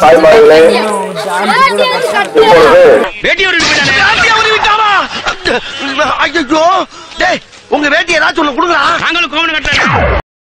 தாய்மார்களே இப்பொழுது வேட்டி உருவிட்டானா ஐயோ டேய் உங்க வேட்டி ஏதாச்சும் ஒண்ணு கொடுங்கடா நாங்களும் கோவணம் கட்டுறேன்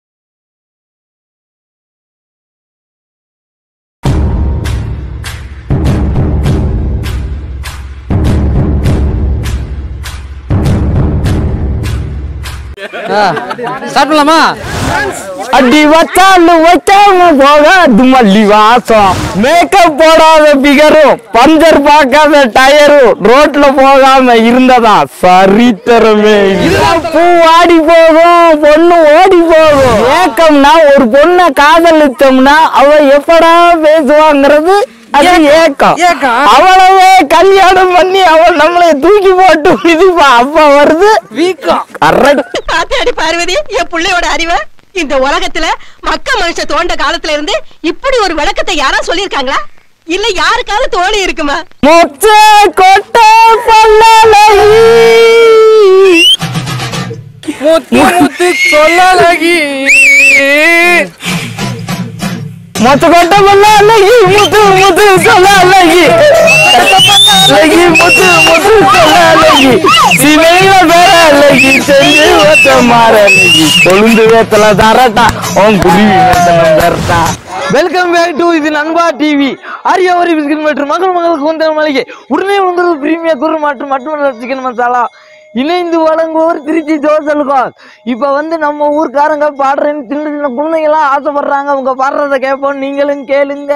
ஸ்டார்ட் பண்ணலாமா அடி வச்சாலும் வைக்காம போகாது மல்லி வாசம் மேக்கப் போடாத பிகரும் பஞ்சர் பார்க்காத டயரும் ரோட்ல போகாம இருந்ததா சரித்திரமே இதுதான் பூ ஆடி போகும் பொண்ணு ஓடி போகும் ஏக்கம்னா ஒரு பொண்ணை காதலிச்சோம்னா அவ எப்படா பேசுவாங்கிறது அது ஏக்கம் ஏக்கம். அவளவே கல்யாணம் பண்ணி அவள் நம்மளை தூக்கி போட்டு மிதிப்பா அப்ப வருது வீக்கம் கரெக்ட் பாத்தாடி பார்வதி என் பிள்ளையோட அறிவை இந்த உலகத்துல மக்க மனுஷ தோண்ட காலத்துல இருந்து இப்படி ஒரு விளக்கத்தை யாரா சொல்லிருக்காங்களா இல்ல யாருக்காவது தோணி இருக்குமா மொச்ச கொட்ட பல்லலகி முத்து முத்து சொல்லலகி மொச்ச கொட்ட பல்லலகி முத்து முத்து சொல்லலகி அழகி முத்து முத்து சொல்லலகி சிவையில பேரலகி செஞ்சு வச்ச மாறலகி கொழுந்து வேத்தல தரட்டா உன் குருவி வேத்தனம் தரட்டா வெல்கம் பேக் டு இது நண்பா டிவி அரிய ஒரு பிஸ்கட் மற்றும் மகள் மகளுக்கு வந்த மளிகை உடனே வந்துறது பிரீமியர் குரு மற்றும் மட்டுமல்ல சிக்கன் மசாலா இணைந்து வழங்குவோர் திருச்சி ஜோசல்கான் இப்ப வந்து நம்ம ஊர்க்காரங்க பாடுறேன்னு சின்ன சின்ன குழந்தைங்க எல்லாம் ஆசைப்படுறாங்க அவங்க பாடுறத கேட்போம் நீங்களும் கேளுங்க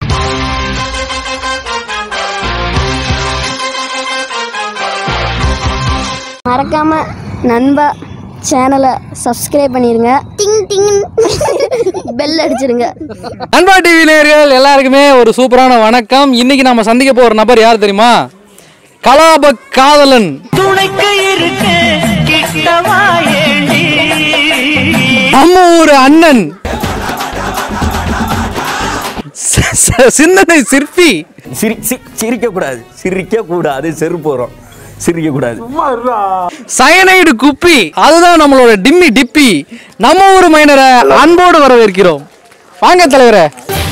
மறக்காம நண்பா சேனலை சப்ஸ்கிரைப் பண்ணிருங்க டிங் டிங் பெல் அடிச்சிருங்க அன்பா டிவி நேயர்கள் எல்லாருக்குமே ஒரு சூப்பரான வணக்கம் இன்னைக்கு நம்ம சந்திக்க போற நபர் யார் தெரியுமா கலாப காதலன் நம்ம ஒரு அண்ணன் ச- ச- சிந்தனை சிற்பி சிரி சிரிக்க கூடாது சிரிக்க கூடாது செருப்பு வரும் சிரிக்க கூடாது சயனைடு குப்பி அதுதான் நம்மளோட டிம்மி டிப்பி நம்ம ஊர் மைனரை அன்போடு வரவேற்கிறோம் வாங்க தலைவரே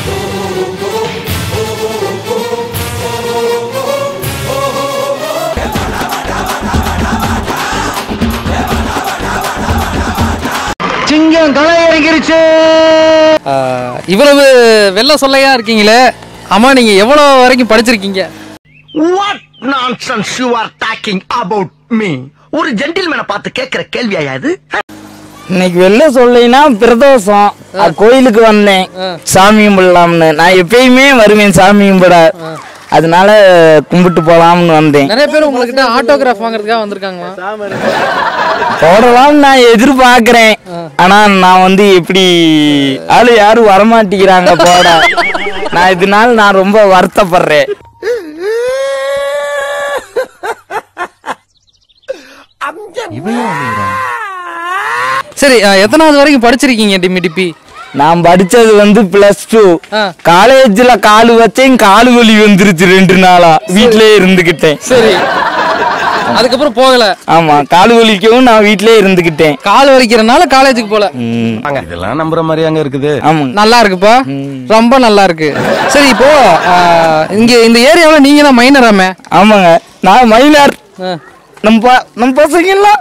சிங்கம் களை இறங்கிருச்சு ஆஹ், இவ்வளவு வெள்ள சொல்லையா இருக்கீங்களே ஆமா நீங்க எவ்வளவு வரைக்கும் படிச்சிருக்கீங்க what nonsense you are talking about me ஒரு ஜென்டில்மேனை பார்த்து கேட்கிற கேள்வியா இது இன்னைக்கு வெளில சொல்லினா பிரதோஷம் அது கோயிலுக்கு வந்தேன் சாமி கும்பிடலாம்னு நான் எப்பயுமே வருவேன் சாமி கும்பிட அதனால கும்பிட்டு போலாம்னு வந்தேன் நிறைய பேர் உங்ககிட்ட ஆட்டோகிராஃப் வாங்குறதுக்காக வந்திருக்காங்களா போடலாம்னு நான் எதிர்பார்க்கிறேன் ஆனா நான் வந்து எப்படி ஆளு யாரும் வரமாட்டேங்கிறாங்க போட நான் இதனால நான் ரொம்ப வருத்தப்படுறேன் சரி ஆஹ், எத்தனாவது வரைக்கும் படிச்சிருக்கீங்க டிம்மி டிப்பி நான் படிச்சது வந்து பிளஸ் டூ ஆ. காலேஜ்ல காலு வச்சேன் காலு வலி வந்துருச்சு ரெண்டு நாளா வீட்லயே இருந்துகிட்டேன் சரி அதுக்கப்புறம் போகல ஆமா காலு வலிக்கவும் நான் வீட்லயே இருந்துகிட்டேன் கால் வலிக்கிறனால காலேஜுக்கு போல இதெல்லாம் நம்புற மாதிரி அங்க இருக்குது ஆமாங்க நல்லா இருக்குப்பா ரொம்ப நல்லா இருக்கு சரி இப்போ ஆஹ், இங்க இந்த ஏரியாவுல நீங்க தான் மைனராமே ஆமாங்க நான் மைனர் நம்ம ப- நம்ம பசங்க எல்லாம்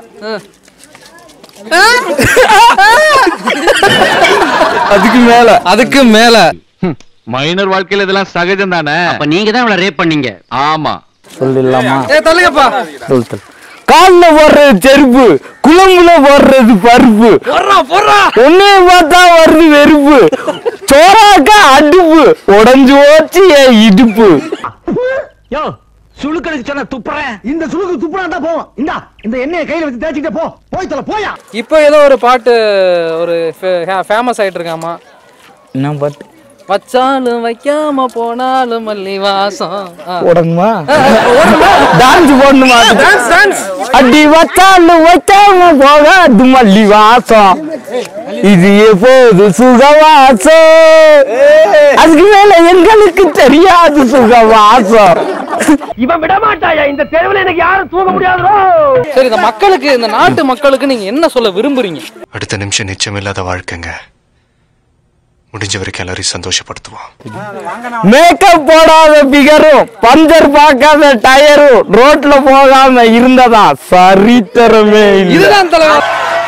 அதுக்கு மேல அதுக்கு மேல மைனர் வாழ்க்கையில இதெல்லாம் சகஜம் தானே அப்ப நீங்க தான் அவளை ரேப் பண்ணீங்க ஆமா சொல்லிடலாமா ஏ தள்ளுங்கப்பா சொல் சொல் கால்ல போடுறது செருப்பு குழம்புல போடுறது பருப்பு உன்னைய பார்த்தா வருது வெறுப்பு சோறாக்கா அடுப்பு உடஞ்சு ஓச்சு என் இடுப்பு யோ சுழுக்கனுக்கு சொன்ன துப்புறேன் இந்த சுழுக்கு துப்புறா தான் போவோம் இந்தா இந்த எண்ணெயை கையில வச்சு தேய்ச்சிட்டே போ போய் தொலை போயா இப்போ ஏதோ ஒரு பாட்டு ஒரு ஃபேமஸ் ஆயிட்டு இருக்காமா என்ன பாட்டு வச்சாலும் வைக்காம போனாலும் மல்லி வாசம் ஆ. உடனுமா டான்ஸ் போடணுமா அடி வச்சாலும் வைக்காம போகாது மல்லி வாசம் இது எப்போது சுகவாசம் அதுக்கு மேல எங்களுக்கு தெரியாது சுகவாசம் இவன் விட மாட்டாயா இந்த தெருவில் எனக்கு யாரும் தூங்க முடியாதோ சரி இந்த மக்களுக்கு இந்த நாட்டு மக்களுக்கு நீங்க என்ன சொல்ல விரும்புறீங்க அடுத்த நிமிஷம் நிச்சயமில்லாத வாழ்க்கைங்க முடிஞ்ச வரைக்கும் எல்லாரையும் சந்தோஷப்படுத்துவோம் மேக்கப் போடாத பிகரும் பஞ்சர் பார்க்காத டயரும் ரோட்ல போகாம இருந்ததா சரித்திரமே இல்ல இதுதான் தலைவர்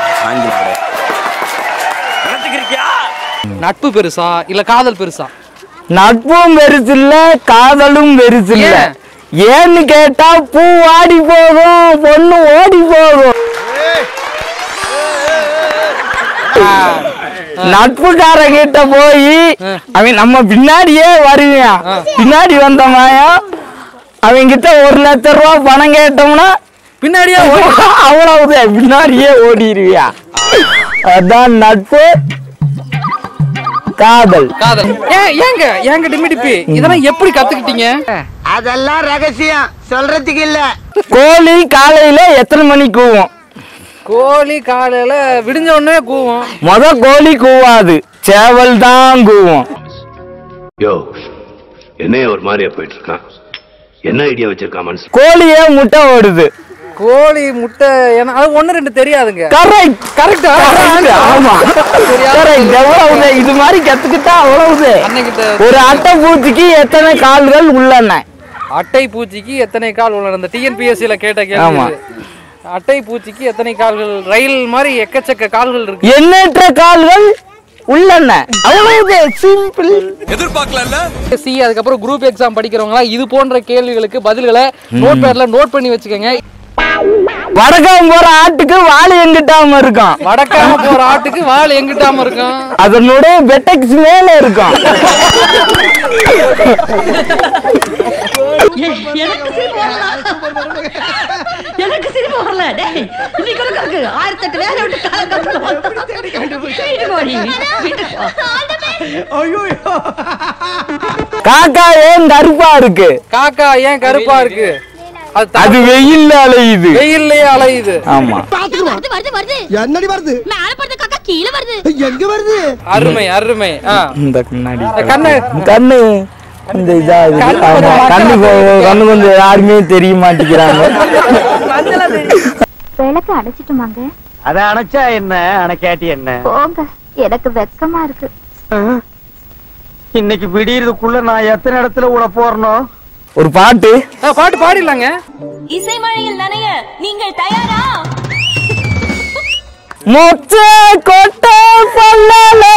நட்பு பெருசா இல்ல காதல் பெருசா நட்பும் பெருசு இல்ல காதலும் பெருசு இல்ல ஏன்? ஏன்னு கேட்டா பூ வாடி போகும் பொண்ணு ஓடி போகும் நட்புக்காரங்கிட்ட போய் அவன் நம்ம பின்னாடியே வருவான் பின்னாடி வந்த மாயம் அவன் கிட்ட ஒரு லட்ச ரூபா பணம் கேட்டோம்னா பின்னாடியே அவ்வளவுதான் பின்னாடியே ஓடிடுவியா அதான் நட்பு காதல் காதல் ஏன் ஏங்க ஏங்க டிம்மி டிப்பி இதெல்லாம் எப்படி கத்துக்கிட்டீங்க அதெல்லாம் ரகசியம் சொல்றதுக்கு இல்ல கோழி காலையில எத்தனை மணிக்கு கூவும் கோழி காலையில விடிஞ்ச உடனே கூவும் முத கோழி கூவாது சேவல் தான் கூவும் யோ என்னைய ஒரு மாதிரியா போயிட்டு இருக்கான் என்ன ஐடியா வச்சிருக்கான் மனசு கோழியே முட்டை ஓடுது கோழி முட்டை ஏன்னா அது ஒண்ணு ரெண்டு தெரியாதுங்க கரெக்ட் கரெக்ட் ஆமா கரெக்ட் எவ்வளவு இது மாதிரி கத்துக்கிட்டா அவ்வளவு அன்னைக்கிட்ட ஒரு அட்டை பூச்சிக்கு எத்தனை கால்கள் உள்ளன அட்டை பூச்சிக்கு எத்தனை கால் உள்ளன இந்த டிஎன்பிஎஸ்சில கேட்ட ஆமா. கேள்வி அட்டை பூச்சிக்கு எத்தனை கால்கள் ரயில் மாதிரி எக்கச்சக்க கால்கள் இருக்கு எண்ணற்ற கால்கள் உள்ளன அவ்வளவு சிம்பிள் சி அதுக்கப்புறம் குரூப் எக்ஸாம் படிக்கிறவங்க இது போன்ற கேள்விகளுக்கு பதில்களை நோட் பேட்ல நோட் பண்ணி வச்சுக்கோங்க வடக்கம் போற ஆட்டுக்கு வாழை எங்கிட்டாம இருக்கும் வடக்காம போற ஆட்டுக்கு வால் எங்கிட்டாம இருக்கும் அதனுடைய பெட்டெக்ஸ் மேல இருக்கும் எனக்கு சிரிப்பு வரல எனக்கு சிரிப்பு வரல டேய் இன்னைக்கு ஒரு கணக்கு ஆயிரத்தி எட்டு வேலை விட்டு காலம் காக்கா ஏன் கருப்பா இருக்கு காக்கா ஏன் கருப்பா இருக்கு அது த- அது வெயில்ல அலையுது வெயில்லயே அலையுது ஆமா வருது வருது வருது என்னடி வருது மேல படுத்த காக்கா கீழே வருது எங்க வருது அருமை அருமை ஆ. இந்த கண்ணாடி இந்த கண்ணு கண்ணு இந்த இதா இருக்கு. கண்ணு ஆமா, கொஞ்சம் கண்ணு கொ- கண்ணு கொஞ்சம் யாருமே தெரிய மாட்டேங்கிறாங்க விளக்கு அடைச்சிட்டுமாங்க அத அணைச்சா என்ன அணைக்காட்டி என்ன போங்க எனக்கு வெக்கமா இருக்கு இன்னைக்கு விடியறதுக்குள்ள நான் எத்தனை இடத்துல உள்ள போறனோ ஒரு பாட்டு ஆ, பாட்டு பாடிடலாங்க இசை மழையில் நனைய நீங்கள் தயாரா மொச்ச கொட்ட பல்லலை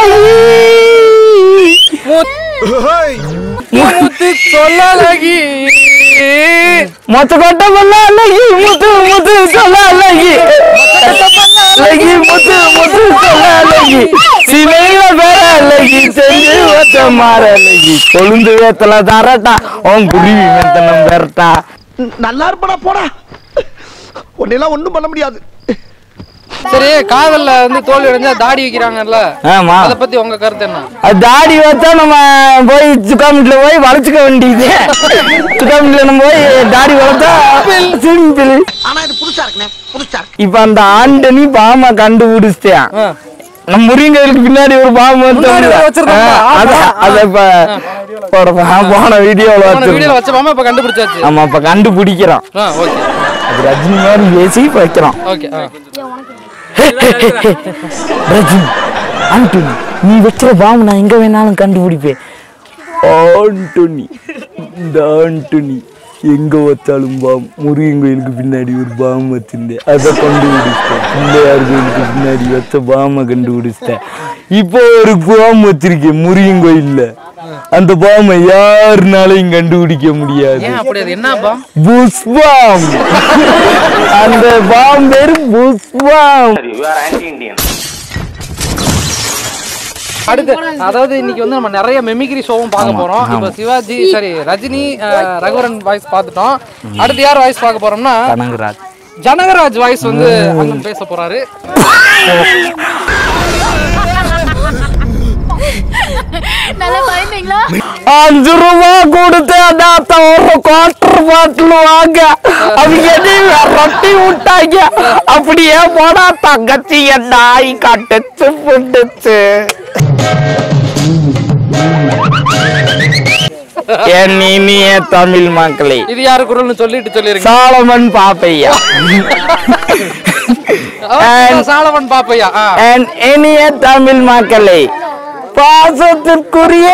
முத்து சொல்லலகி மொச்ச கொட்ட பல்லலை முத்து முத்து சொல்ல அழகி அழகி முத்து முத்து சொல்ல அழகி சிலையில பேர அழகி செஞ்சு வச்ச மாற அழகி கொழுந்து வேத்தல தரட்டா உன் குருவி மெத்தனம் பெறட்டா நல்லா இருப்படா போடா உன்னெல்லாம் ஒண்ணும் பண்ண முடியாது சரி காதல்ல வந்து தோல்வி அடைஞ்சா தாடி வைக்கிறாங்கல்ல ஆமா அத பத்தி உங்க கருத்து என்ன அது தாடி வச்சா நம்ம போய் சுக்காமட்டில போய் வளைச்சுக்க வேண்டியது சுக்காமட்டில நம்ம போய் தாடி வளர்த்தா சிம்பிள் ஆனா இது புதுசா இருக்குண்ணே புதுசா இருக்கு இப்ப அந்த ஆண்டனி பாம கண்டுபிடிச்சிட்டான் ஆ. நம்ம முருங்கலுக்கு பின்னாடி ஒரு பாம்பு முன்னாடி வந்து வச்சிருக்கோம்ல, ஆமா. அத இப்ப போட- போன வீடியோல போன வச்சிருக்கோம் வீடியோல வச்ச மாமா இப்ப கண்டுபிடிச்சாச்சு ஆமா இப்ப கண்டுபிடிக்கிறோம் ஆ ஓகே அது ரஜினி மாதிரி பேசி இப்ப வைக்கிறோம் ஓகே ஆ ரஜினி ஆண்டனி நீ வைக்கிற பாம்பு நான் எங்க வேணாலும் கண்டுபிடிப்பேன் ஆண்டனி இந்த ஆண்டனி எங்க வச்சாலும் பாம் முருகன் கோயிலுக்கு பின்னாடி ஒரு பாம் வச்சிருந்தேன் அதை கண்டுபிடிச்சிட்டேன் பிள்ளையார் கோயிலுக்கு பின்னாடி வச்ச பாமை கண்டுபிடிச்சிட்டேன் இப்போ ஒரு பாம் வச்சிருக்கேன் முருகன் கோயில்ல அந்த பாமை யாருனாலையும் கண்டுபிடிக்க முடியாது ஏன் அப்படி அது என்னப்பா புஷ்பாம் அந்த பாம் பேரு புஷ்பாம் அடுத்து அதாவது இன்னைக்கு வந்து நம்ம நிறைய மெமிக்ரி ஷோவும் பார்க்க போறோம் இப்போ சிவாஜி சரி ரஜினி அஹ், ரகுவரன் வாய்ஸ் பார்த்துட்டோம் அடுத்து யார் வாய்ஸ் பார்க்க போறோம்னா கனகராஜ் ஜனகராஜ் வாய்ஸ் வந்து அண்ணன் பேச போறாரு நல்லா பயந்தீங்களா அஞ்சு ரூபா கொடுத்து அதாத்த ஒரு குவார்டர் பாட்டில் வாங்க அவங்க என்ன ரொட்டி விட்டாங்க அப்படியே போனா தங்கச்சி என் நாய் கட்டுச்சு புட்டுச்சு என் இனிய தமிழ் மக்களே இது யாரு குரல்னு சொல்லிட்டு சொல்லிருங்க சாலமன் பாப்பையா அவர் சாலவன் பாப்பையா ஆ. என் இனிய தமிழ் மக்களே பாசத்திற்குரிய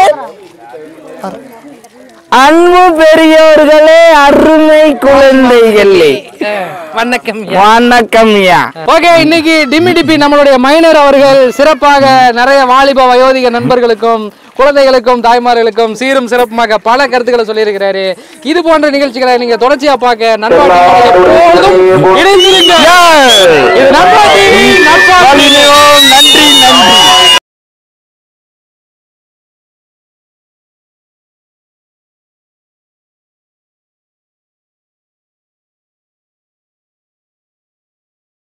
அன்பு பெரியவர்களே அருமை குழந்தைகளே வணக்கம் வணக்கம் ஐயா ஓகே இன்னைக்கு டிமி டிபி நம்மளுடைய மைனர் அவர்கள் சிறப்பாக நிறைய வாலிப வயோதிக நண்பர்களுக்கும் குழந்தைகளுக்கும் தாய்மார்களுக்கும் சீரும் சிறப்புமாக பல கருத்துக்களை சொல்லியிருக்கிறாரு இது போன்ற நிகழ்ச்சிகளை நீங்க தொடர்ச்சியா பார்க்க நண்பா TV எப்பொழுதும் இணைந்திருங்க இது நண்பா டிவி நண்பா நன்றி நன்றி